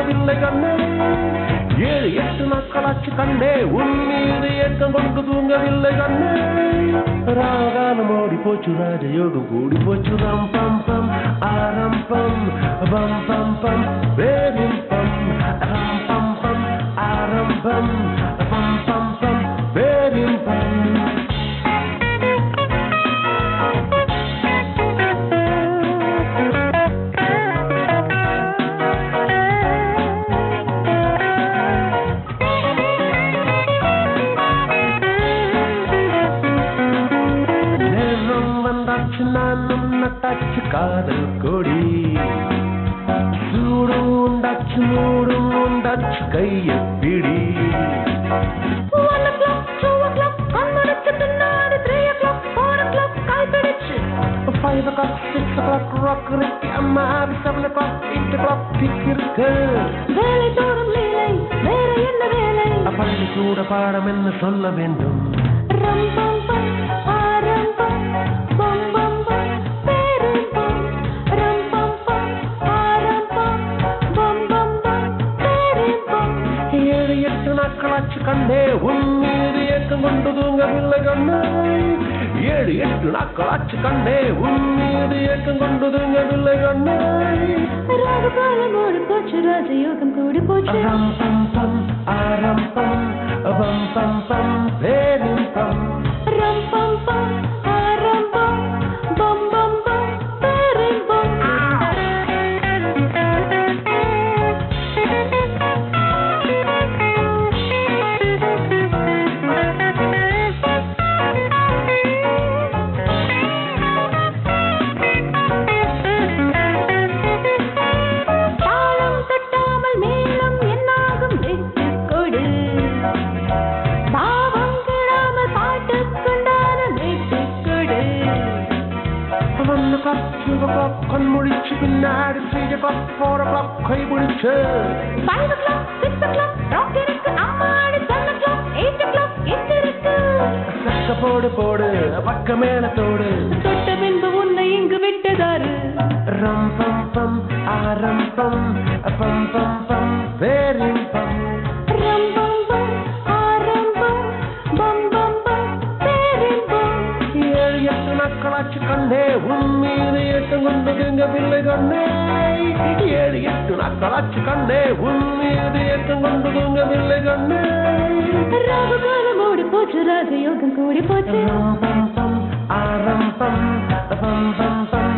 தூங்கவில்லை கண்ணே ஏழு எட்டு நாட்களாச்சு கண்டே உன் மீது ஏக்கம் கொண்டு தூங்கவில்லை கண்ணே ராகாலம் ஓடி போச்சு ராஜயோகம் கூடி போச்சு ரம் பம் பம் ஆரம் பம் பம் பம் பம் வேரும் பம் ரம் பம் பம் ஆரம் பம் பம் பம் பம் வேரும் பம் நேரம் வந்தாச்சு நானும் நட்டாச்சு காதல் கொடி சூடும் உண்டாச்சு மூடும் உண்டாச்சு கைய பிடி One o'clock, two o'clock, கண்முழிச்சு பின்னாடி three o'clock, four o'clock, கைப்பிடிச்சு. Five o'clock six o'clock ராக் இருக்கு அம்மா seven o'clock eight o'clock டிக் இருக்கு வேலை தோறும் லீலை, வேற என்ன வேலை? பள்ளி கூட பாடம் என்ன சொல்ல வேண்டும் ரம் பம் பம், ஆரம் பம், பம் பம் பம், பேரும் பம். ரம் பம் பம், ஆரம் பம், பம் பம் பம், பேரும் பம். ஏழு எட்டு நாட்களாச்சு கண்டே உன் மீது ஏக்கம் கொண்டு தூங்கவில்லை கண்ணே ஏழு எட்டு நாட்களாச்சு கண்டே உன் மீது ஏக்கம் கொண்டு தூங்கவில்லை கண்ணே ராகு காலம் ஓடி போச்சு ராஜயோகம் கூடி போச்சு ரம் பம் பம் ஆரம் பம் பம் பம் பம் வேலும் பம் ரம் பம் பம் ஆரம் பம் பம் பம் பம் பேரும் பம் தாளம் தட்டாமல் மேலும் என்னாகும் வெட்டுக் கொடு பாவம் கெடாமல் பாட்டுக்குண்டான வெட்டுக் கொடு one o'clock two o'clock கண் முழிச்சு பின்னாடி three o'clock four o'clock கை பிடிச்சு five o'clock six o'clock ராக் இருக்கு அம்மாடி seven o'clock eight o'clock எட்டு இருக்கு சக்க போடு போடு பக்க மேல தோடு தொட்ட பின்பு உன்னை இங்கு விட்டதாரு ரம் பம் பம் ஆரம் பம் பம் பம் பம் வேரின் பம் ரம் பம் பம் ஆரம் பம் பம் பம் பம் பேரின் பம் ஏழு எட்டு நாட்களாச்சு கண்டே உன் மீது ஏக்கம் கொண்டு தூங்கவில்லை கண்ணே ஏழு எட்டு நாட்களாச்சு கண்டே உன் மீது ஏக்கம் கொண்டு தூங்கவில்லை கண்ணே ராகு காலம் ஓடி போச்சு ராஜயோகம் கூடி போச்சு ரம் பம் பம் ஆரம் பம் பம் பம் பம்